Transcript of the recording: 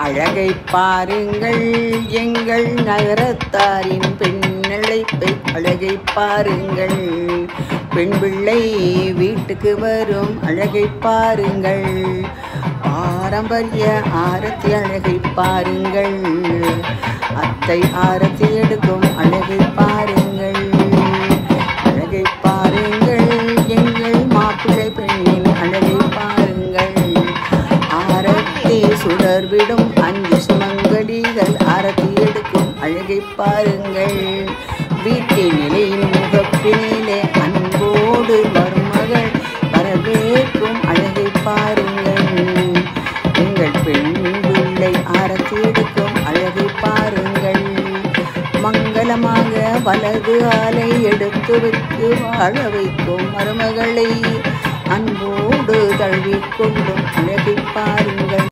அழகை பாருங்கள் எங்கள் நகரத்தாரின் பெண்ணழைப்பை அழகை பாருங்கள் பெண் பிள்ளை வீட்டுக்கு வரும் அழகை பாருங்கள் பாரம்பரிய ஆரத்தி அழகை பாருங்கள் அத்தை ஆரத்தி எடுக்கும் அழகை பாருங்கள் அழகை பாருங்கள் எங்கள் மாப்பிள்ளை பெண்ணின் அழகை பாருங்கள் ஆரத்தி சுடர்விடும் அஞ்சு சுமங்கலிகள் ஆரத்தி எடுக்கும் அழகை பாருங்கள் வீட்டினிலே முகப்பினிலே அன்போடு மருமகள் வரவேற்கும் அழகை பாருங்கள் எங்கள் பெண் பிள்ளை ஆரத்தி எடுக்கும் அழகை பாருங்கள் மங்களமாக வலது ஆலை எடுத்து வைத்து வாழ வைக்கும் மருமகளை அன்போடு தழுவிக்கொள்ளும் அழகை பாருங்கள்